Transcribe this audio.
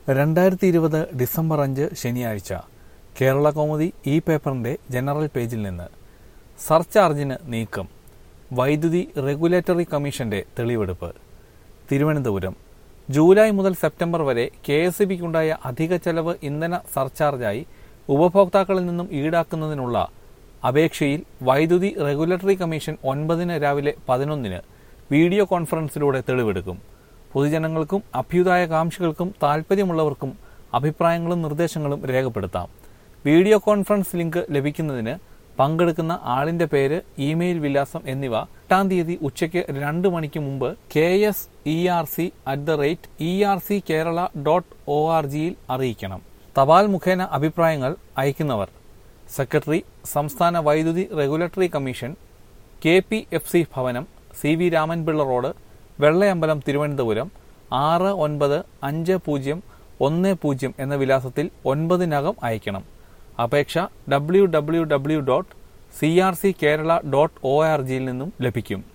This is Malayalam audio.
രണ്ടായിരത്തി ഇരുപത് ഡിസംബർ അഞ്ച് ശനിയാഴ്ച കേരള കൗമുദി ഈ പേപ്പറിന്റെ ജനറൽ പേജിൽ നിന്ന് സർചാർജിന് നീക്കം വൈദ്യുതി റെഗുലേറ്ററി കമ്മീഷന്റെ തെളിവെടുപ്പ് തിരുവനന്തപുരം ജൂലൈ മുതൽ സെപ്റ്റംബർ വരെ കെ എസ് ബിക്കുണ്ടായ അധിക ചെലവ് ഇന്ധന സർചാർജായി ഉപഭോക്താക്കളിൽ നിന്നും ഈടാക്കുന്നതിനുള്ള അപേക്ഷയിൽ വൈദ്യുതി റെഗുലേറ്ററി കമ്മീഷൻ ഒൻപതിന് രാവിലെ പതിനൊന്നിന് വീഡിയോ കോൺഫറൻസിലൂടെ തെളിവെടുക്കും പൊതുജനങ്ങൾക്കും അഭ്യുദായകാംക്ഷികൾക്കും താൽപ്പര്യമുള്ളവർക്കും അഭിപ്രായങ്ങളും നിർദ്ദേശങ്ങളും രേഖപ്പെടുത്താം വീഡിയോ കോൺഫറൻസ് ലിങ്ക് ലഭിക്കുന്നതിന് പങ്കെടുക്കുന്ന ആളിന്റെ പേര് ഇമെയിൽ വിലാസം എന്നിവ എട്ടാം തീയതി ഉച്ചയ്ക്ക് രണ്ട് മണിക്ക് മുമ്പ് K S E R C at the rate E R C Kerala dot O R ജിയിൽ അറിയിക്കണം തപാൽ മുഖേന അഭിപ്രായങ്ങൾ അയക്കുന്നവർ സെക്രട്ടറി സംസ്ഥാന വൈദ്യുതി regulatory commission K P F C ഭവനം C V Ramanpillai road Vellayambalam Thiruvananthapuram ആറ് ഒൻപത് അഞ്ച് പൂജ്യം ഒന്ന് പൂജ്യം എന്ന വിലാസത്തിൽ ഒൻപതിനകം അയക്കണം അപേക്ഷ W W W dot C R C Kerala dot O R ജിയിൽ നിന്നും ലഭിക്കും